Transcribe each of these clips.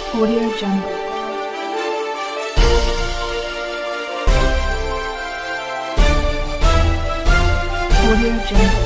Audio Jungle. Audio Jungle.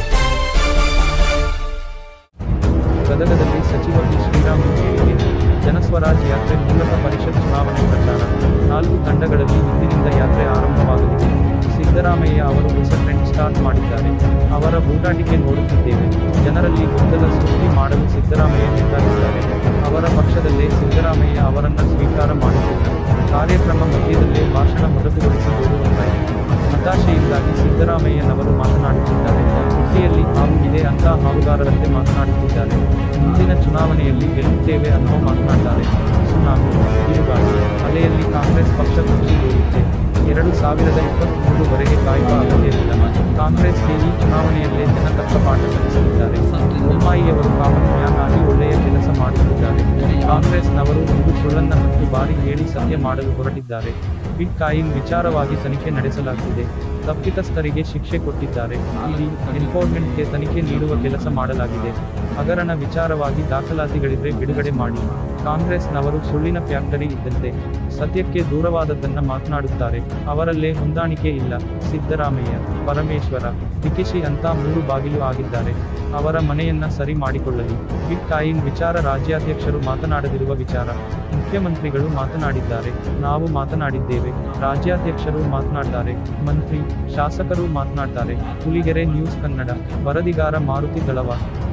ಗದಗದಲ್ಲಿ ಸಚಿವ B Sriramulu ಹೇಳಿಕೆ ಜನಸ್ವರಾಜ್ ಯಾತ್ರೆ ಮೂಲಕ ಪರಿಷತ್ ಚುನಾವಣೆ ಪ್ರಚಾರ ನಾಲ್ಕು ತಂಡಗಳಲ್ಲಿ ಇಂದಿನಿಂದ ಯಾತ್ರೆ ಆರಂಭವಾಗಲಿದೆ ಸಿದ್ದರಾಮಯ್ಯ ಅವರು ಹೊಸ ಟ್ರೆಂಡ್ ಸ್ಟಾರ್ಟ್ ಮಾಡಿದ್ದಾರೆ ಅವರ ಬೂಟಾಟಿಕೆ ನೋಡುತ್ತಿದ್ದೇವೆ ಜನರಲ್ಲಿ ಗೊಂದಲ ಸೃಷ್ಟಿ ಮಾಡಲು ಸಿದ್ದರಾಮಯ್ಯ ನಿರ್ಧರಿಸಿದ್ದಾರೆ ಅವರ ಪಕ್ಷದಲ್ಲೇ ಸಿದ್ದರಾಮಯ್ಯ ಅವರನ್ನ ಸ್ವೀಕಾರ ಮಾಡುತ್ತಿಲ್ಲ ಕಾರ್ಯಕ್ರಮ ಮಧ್ಯದಲ್ಲೇ ಭಾಷಣ ಮೊಟಕುಗೊಳಿಸಿ ಓಡುವಂತಾಯಿತು ಹತಾಶೆಯಿಂದಾಗಿ ಸಿದ್ದರಾಮಯ್ಯನವರು ಮಾತನಾಡುತ್ತಿದ್ದಾರೆ ಸುದ್ದಿಯಲ್ಲಿ ಹಾವು ಇದೆ ಅಂತ ಹಾವುಗಾರರಂತೆ ಮಾತನಾಡುತ್ತಿದ್ದಾರೆ ಮುಂದಿನ ಚುನಾವಣೆಯಲ್ಲಿ ಗೆಲ್ಲುತ್ತೇವೆ ಅನ್ನೋ ಮಾತನಾಡ್ತಾರೆ ಸುನಾಮಿ ಬಿರುಗಾಳಿ ಅಲೆಯಲ್ಲಿ ಕಾಂಗ್ರೆಸ್ ಪಕ್ಷ ಕುಸಿಯುತ್ತೆ ಎರಡು ಸಾವಿರದ ಇಪ್ಪತ್ಮೂರವರೆಗೆ ಕಾಯುವ ಅಗತ್ಯವಿಲ್ಲ ಕಾಂಗ್ರೆಸ್ಗೆ ಈ ಚುನಾವಣೆಯಲ್ಲೇ ಜನ ತಕ್ಕ ಪಾಠ ಕಲಿಸಲಿದ್ದಾರೆ ಬೊಮ್ಮಾಯಿಯವರು ಕಾಮನ್ ಮ್ಯಾನ್ ಆಗಿ ಒಳ್ಳೆಯ ಕೆಲಸ ಮಾಡುತ್ತಿದ್ದಾರೆ ಕಾಂಗ್ರೆಸ್ನವರು ಒಂದು ಸುಳ್ಳನ್ನ ಹತ್ತು ಬಾರಿ ಹೇಳಿ ಸತ್ಯ ಮಾಡಲು ಹೊರಟಿದ್ದಾರೆ ಬಿಟ್ ಕಾಯಿನ್ ವಿಚಾರವಾಗಿ ತನಿಖೆ ನಡೆಸಲಾಗುತ್ತಿದೆ ತಪ್ಪಿತಸ್ಥರಿಗೆ ಶಿಕ್ಷೆ ಕೊಟ್ಟಿದ್ದಾರೆ ಇಡಿ ಎನ್ಫೋರ್ಸ್ಮೆಂಟ್ಗೆ ತನಿಖೆ ನೀಡುವ ಕೆಲಸ ಮಾಡಲಾಗಿದೆ ಹಗರಣ ವಿಚಾರವಾಗಿ ದಾಖಲಾತಿಗಳಿದ್ರೆ ಬಿಡುಗಡೆ ಮಾಡಿ ಕಾಂಗ್ರೆಸ್ನವರು ಸುಳ್ಳಿನ ಫ್ಯಾಕ್ಟರಿ ಇದ್ದಂತೆ ಸತ್ಯಕ್ಕೆ ದೂರವಾದದ್ದನ್ನ ಮಾತನಾಡುತ್ತಾರೆ ಅವರಲ್ಲೇ ಹೊಂದಾಣಿಕೆ ಇಲ್ಲ ಸಿದ್ದರಾಮಯ್ಯ ಪರಮೇಶ್ವರ ಡಿಕೆಶಿ ಅಂತ ಮೂರು ಬಾಗಿಲು ಆಗಿದ್ದಾರೆ ಅವರ ಮನೆಯನ್ನ ಸರಿ ಮಾಡಿಕೊಳ್ಳಲಿ ಬಿಟ್ ಕಾಯಿನ್ ವಿಚಾರ ರಾಜ್ಯಾಧ್ಯಕ್ಷರು ಮಾತನಾಡದಿರುವ ವಿಚಾರ ಮುಖ್ಯಮಂತ್ರಿಗಳು ಮಾತನಾಡಿದ್ದಾರೆ ನಾವು ಮಾತನಾಡಿದ್ದೇವೆ ರಾಜ್ಯಾಧ್ಯಕ್ಷರು ಮಾತನಾಡ್ತಾರೆ ಮಂತ್ರಿ ಶಾಸಕರು ಮಾತನಾಡ್ತಾರೆ ಹುಲಿಗೆರೆ ನ್ಯೂಸ್ ಕನ್ನಡ ವರದಿಗಾರ ಮಾರುತಿ ದಳವ